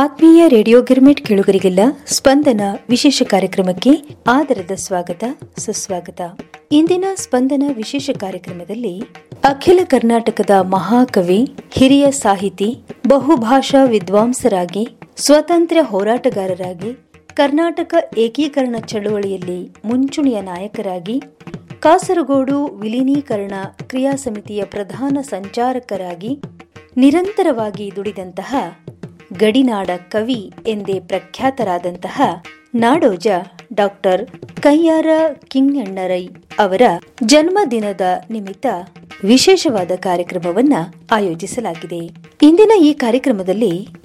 ಆತ್ಮೀಯ ರೇಡಿಯೋ ಗಿರ್ಮಿಟ್ ಕೇಳುಗರಿಗೆಲ್ಲ ಸ್ಪಂದನ ವಿಶೇಷ ಕಾರ್ಯಕ್ರಮಕ್ಕೆ ಆದರದ ಸ್ವಾಗತ ಸುಸ್ವಾಗತ ಇಂದಿನ ಸ್ಪಂದನ ವಿಶೇಷ ಕಾರ್ಯಕ್ರಮದಲ್ಲಿ ಅಖಿಲ ಕರ್ನಾಟಕದ ಮಹಾಕವಿ ಹಿರಿಯ ಸಾಹಿತಿ ಬಹುಭಾಷಾ ವಿದ್ವಾಂಸರಾಗಿ ಸ್ವಾತಂತ್ರ್ಯ ಹೋರಾಟಗಾರರಾಗಿ ಕರ್ನಾಟಕ ಏಕೀಕರಣ ಚಳುವಳಿಯಲ್ಲಿ ಮುಂಚೂಣಿಯ ನಾಯಕರಾಗಿ ಕಾಸರಗೋಡು ವಿಲೀನೀಕರಣ ಕ್ರಿಯಾ ಸಮಿತಿಯ ಪ್ರಧಾನ ಸಂಚಾರಕರಾಗಿ ನಿರಂತರವಾಗಿ ದುಡಿದಂತಹ ಗಡಿನಾಡ ಕವಿ ಎಂದೇ ಪ್ರಖ್ಯಾತರಾದಂತಹ ನಾಡೋಜ ಡಾಕ್ಟರ್ ಕಯ್ಯಾರ ಕಿಂಗಣ್ಣರೈ ಅವರ ಜನ್ಮದಿನದ ನಿಮಿತ್ತ ವಿಶೇಷವಾದ ಕಾರ್ಯಕ್ರಮವನ್ನ ಆಯೋಜಿಸಲಾಗಿದೆ ಇಂದಿನ ಈ ಕಾರ್ಯಕ್ರಮದಲ್ಲಿ